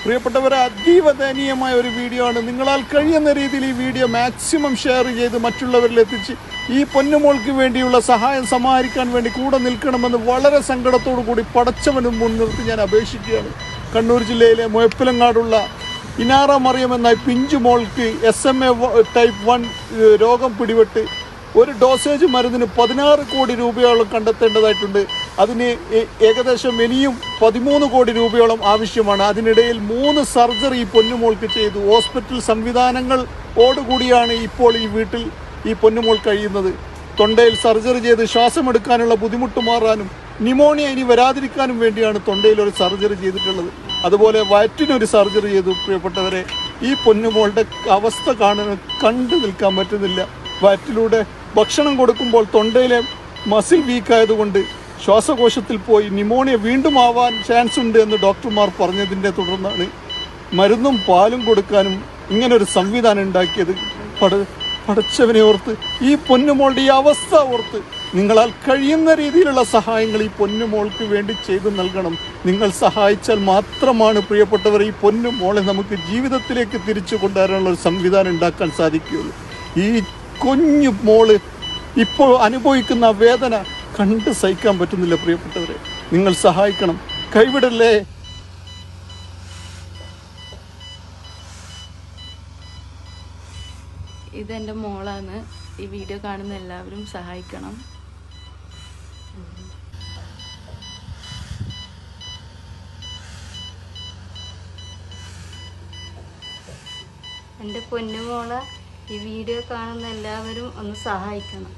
പ്രിയപ്പെട്ടവരെ അതീവ ദയനീയമായ ഒരു വീഡിയോ ആണ് നിങ്ങളാൽ കഴിയുന്ന രീതിയിൽ ഈ വീഡിയോ മാക്സിമം ഷെയർ ചെയ്ത് മറ്റുള്ളവരിൽ എത്തിച്ച് ഈ പൊന്നുമോൾക്ക് വേണ്ടിയുള്ള സഹായം സമാഹരിക്കാൻ വേണ്ടി കൂടെ നിൽക്കണമെന്ന് വളരെ സങ്കടത്തോടു കൂടി പടച്ചവനും മുൻനിർത്തി ഞാൻ അപേക്ഷിക്കുകയാണ് കണ്ണൂർ ജില്ലയിലെ മുഴപ്പിലങ്ങാടുള്ള ഇനാറ മറിയം എന്ന പിഞ്ചു മോൾക്ക് S M A type one രോഗം പിടിപെട്ട് ഒരു ഡോസേജ് മരുന്നിന് പതിനാറ് കോടി രൂപയോളം കണ്ടെത്തേണ്ടതായിട്ടുണ്ട് അതിന് ഏ- ഏകദേശം ഇനിയും പതിമൂന്ന് കോടി രൂപയോളം ആവശ്യമാണ് അതിനിടയിൽ മൂന്ന് സർജറി ഈ പൊന്നുമോൾക്ക് ചെയ്തു ഹോസ്പിറ്റൽ സംവിധാനങ്ങളോടുകൂടിയാണ് ഇപ്പോൾ ഈ വീട്ടിൽ ഈ പൊന്നുമോൾ കഴിയുന്നത് തൊണ്ടയിൽ സർജറി ചെയ്ത് ശ്വാസമെടുക്കാനുള്ള ബുദ്ധിമുട്ട് മാറാനും ന്യൂമോണിയ ഇനി വരാതിരിക്കാനും വേണ്ടിയാണ് തൊണ്ടയിൽ ഒരു സർജറി ചെയ്തിട്ടുള്ളത് അതുപോലെ വയറ്റിനൊരു സർജറി ചെയ്തു പ്രിയപ്പെട്ടവരെ ഈ പൊന്നുമോളുടെ അവസ്ഥ കാണാൻ കണ്ടു നിൽക്കാൻ പറ്റുന്നില്ല വയറ്റിലൂടെ ഭക്ഷണം കൊടുക്കുമ്പോൾ തൊണ്ടയിലെ മസിൽ വീക്കായതുകൊണ്ട് ശ്വാസകോശത്തിൽ പോയി ന്യൂമോണിയ വീണ്ടും ആവാൻ ചാൻസ് ഉണ്ട് എന്ന് ഡോക്ടർമാർ പറഞ്ഞതിൻ്റെ തുടർന്നാണ് മരുന്നും പാലും കൊടുക്കാനും ഇങ്ങനൊരു സംവിധാനം ഉണ്ടാക്കിയത് പട പടച്ചവനെ ഓർത്ത് ഈ പൊന്നുമോളുടെ ഈ അവസ്ഥ ഓർത്ത് നിങ്ങളാൽ കഴിയുന്ന രീതിയിലുള്ള സഹായങ്ങൾ ഈ പൊന്നുമോൾക്ക് വേണ്ടി ചെയ്തു നൽകണം നിങ്ങൾ സഹായിച്ചാൽ മാത്രമാണ് പ്രിയപ്പെട്ടവർ ഈ പൊന്നുമോളെ നമുക്ക് ജീവിതത്തിലേക്ക് തിരിച്ചു കൊണ്ടുവരാനുള്ള ഒരു സംവിധാനം ഉണ്ടാക്കാൻ സാധിക്കുകയുള്ളൂ ഈ കുഞ്ഞു മോള് ഇപ്പോൾ അനുഭവിക്കുന്ന ആ വേദന കണ്ട് സഹിക്കാൻ പറ്റുന്നില്ല പ്രിയപ്പെട്ടവരെ നിങ്ങൾ സഹായിക്കണം കൈവിടല്ലേ ഇതെൻ്റെ മോളാണ് ഈ വീഡിയോ കാണുന്ന എല്ലാവരും സഹായിക്കണം എൻ്റെ പൊന്നുമോളെ ഈ വീഡിയോ കാണുന്ന എല്ലാവരും ഒന്ന് സഹായിക്കണം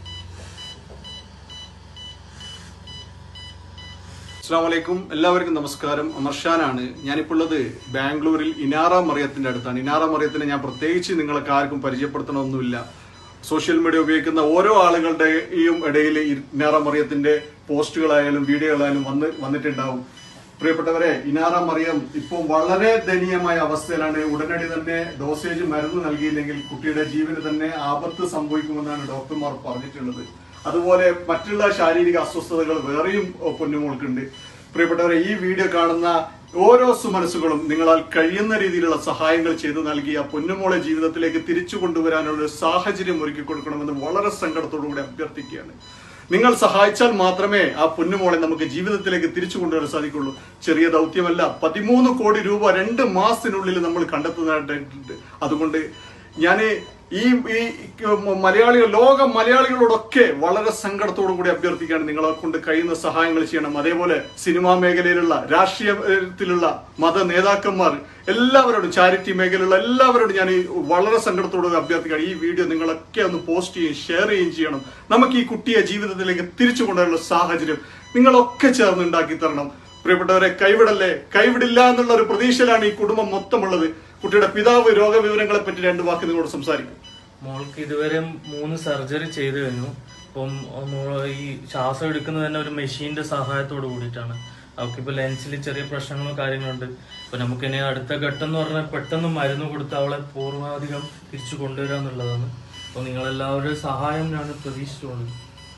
അസ്സാം വലൈക്കും എല്ലാവർക്കും നമസ്കാരം അമർഷാനാണ് ഞാനിപ്പോൾ ഉള്ളത് ബാംഗ്ലൂരിൽ ഇനാറ മറിയത്തിന്റെ അടുത്താണ് ഇനാറ മറിയത്തിനെ ഞാൻ പ്രത്യേകിച്ച് നിങ്ങൾക്ക് ആർക്കും പരിചയപ്പെടുത്തണമൊന്നുമില്ല സോഷ്യൽ മീഡിയ ഉപയോഗിക്കുന്ന ഓരോ ആളുകളുടെയും ഇടയിൽ ഇനാറ മറിയത്തിന്റെ പോസ്റ്റുകളായാലും വീഡിയോകളായാലും വന്ന് വന്നിട്ടുണ്ടാവും പ്രിയപ്പെട്ടവരെ ഇനാറ മറിയം ഇപ്പോൾ വളരെ ദയനീയമായ അവസ്ഥയിലാണ് ഉടനടി തന്നെ ഡോസേജ് മരുന്ന് നൽകിയില്ലെങ്കിൽ കുട്ടിയുടെ ജീവന് തന്നെ ആപത്ത് സംഭവിക്കുമെന്നാണ് ഡോക്ടർമാർ പറഞ്ഞിട്ടുള്ളത് അതുപോലെ മറ്റുള്ള ശാരീരിക അസ്വസ്ഥതകൾ വേറെയും ഓ, പൊന്നുമോൾക്കുണ്ട് പ്രിയപ്പെട്ടവരെ ഈ വീഡിയോ കാണുന്ന ഓരോ സുമനസ്സുകളും നിങ്ങളാൽ കഴിയുന്ന രീതിയിലുള്ള സഹായങ്ങൾ ചെയ്തു നൽകി ആ പൊന്നുമോളെ ജീവിതത്തിലേക്ക് തിരിച്ചു കൊണ്ടുവരാനുള്ള ഒരു സാഹചര്യം ഒരുക്കി കൊടുക്കണമെന്ന് വളരെ സങ്കടത്തോടു കൂടി അഭ്യർത്ഥിക്കുകയാണ് നിങ്ങൾ സഹായിച്ചാൽ മാത്രമേ ആ പൊന്നുമോളെ നമുക്ക് ജീവിതത്തിലേക്ക് തിരിച്ചു കൊണ്ടുവരാൻ സാധിക്കുള്ളൂ ചെറിയ ദൗത്യമല്ല പതിമൂന്ന് കോടി രൂപ രണ്ട് മാസത്തിനുള്ളിൽ നമ്മൾ കണ്ടെത്തുന്നതായിട്ടുണ്ട് അതുകൊണ്ട് ഞാൻ ഈ ഈ മലയാളികൾ ലോക മലയാളികളോടൊക്കെ വളരെ സങ്കടത്തോടു കൂടി അഭ്യർത്ഥിക്കുകയാണ് നിങ്ങളെ കൊണ്ട് കഴിയുന്ന സഹായങ്ങൾ ചെയ്യണം അതേപോലെ സിനിമാ മേഖലയിലുള്ള രാഷ്ട്രീയത്തിലുള്ള മത നേതാക്കന്മാർ എല്ലാവരോടും ചാരിറ്റി മേഖലയിലുള്ള എല്ലാവരോടും ഞാൻ ഈ വളരെ സങ്കടത്തോട് അഭ്യർത്ഥിക്കുകയാണ് ഈ വീഡിയോ നിങ്ങളൊക്കെ ഒന്ന് പോസ്റ്റ് ചെയ്യുകയും ഷെയർ ചെയ്യുകയും ചെയ്യണം നമുക്ക് ഈ കുട്ടിയെ ജീവിതത്തിലേക്ക് തിരിച്ചു കൊണ്ടുവരാനുള്ള സാഹചര്യം നിങ്ങളൊക്കെ ചേർന്ന് ഉണ്ടാക്കി തരണം പ്രിയപ്പെട്ടവരെ കൈവിടല്ലേ കൈവിടില്ല എന്നുള്ള ഒരു പ്രതീക്ഷയിലാണ് ഈ കുടുംബം മൊത്തമുള്ളത് കുട്ടിയുടെ പിതാവ് രോഗവിവരങ്ങളെ പറ്റി രണ്ട് വാക്ക് നിങ്ങളോട് സംസാരിക്കും മോൾക്ക് ഇതുവരെ മൂന്ന് സർജറി ചെയ്തു കഴിഞ്ഞു അപ്പം മോള് ഈ ശ്വാസം എടുക്കുന്നത് തന്നെ ഒരു മെഷീന്റെ സഹായത്തോട് കൂടിയിട്ടാണ് അവൾക്കിപ്പോ ലെൻസിൽ ചെറിയ പ്രശ്നങ്ങളും കാര്യങ്ങളുണ്ട് ഇപ്പൊ നമുക്ക് ഇനി അടുത്ത ഘട്ടം എന്ന് പറഞ്ഞാൽ പെട്ടെന്ന് മരുന്ന് കൊടുത്ത് അവളെ പൂർവാധികം തിരിച്ചു കൊണ്ടുവരിക എന്നുള്ളതാണ് അപ്പൊ നിങ്ങളെല്ലാവരുടെയും സഹായം ഞാൻ പ്രതീക്ഷിച്ചുകൊണ്ട്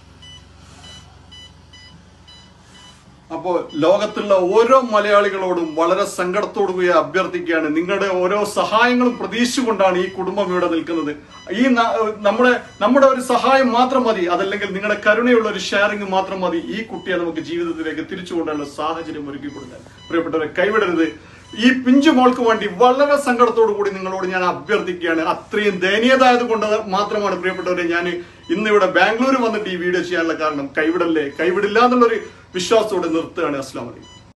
അപ്പോൾ ലോകത്തുള്ള ഓരോ മലയാളികളോടും വളരെ സങ്കടത്തോടു കൂടി അഭ്യർത്ഥിക്കുകയാണ് നിങ്ങളുടെ ഓരോ സഹായങ്ങളും പ്രതീക്ഷിച്ചുകൊണ്ടാണ് ഈ കുടുംബം ഇവിടെ നിൽക്കുന്നത് ഈ ന- നമ്മുടെ നമ്മുടെ ഒരു സഹായം മാത്രം മതി അതല്ലെങ്കിൽ നിങ്ങളുടെ കരുണയുള്ള ഒരു ഷെയറിംഗ് മാത്രം മതി ഈ കുട്ടിയെ നമുക്ക് ജീവിതത്തിലേക്ക് തിരിച്ചു കൊണ്ടുവരാനുള്ള സാഹചര്യം ഒരുക്കി കൊടുക്കാൻ പ്രിയപ്പെട്ടവരെ കൈവിടരുത് ഈ പിഞ്ചു മോൾക്ക് വേണ്ടി വളരെ സങ്കടത്തോടു കൂടി നിങ്ങളോട് ഞാൻ അഭ്യർത്ഥിക്കുകയാണ് അത്രയും ദയനീയതായത് കൊണ്ട് മാത്രമാണ് പ്രിയപ്പെട്ടവരെ ഞാൻ ഇന്ന് ഇവിടെ ബാംഗ്ലൂർ വന്നിട്ട് ഈ വീഡിയോ ചെയ്യാനുള്ള കാരണം കൈവിടല്ലേ കൈവിടില്ല എന്നുള്ളൊരു വിശ്വാസത്തോടെ നിർത്തുകയാണ് അസ്ലാം വലൈക്കും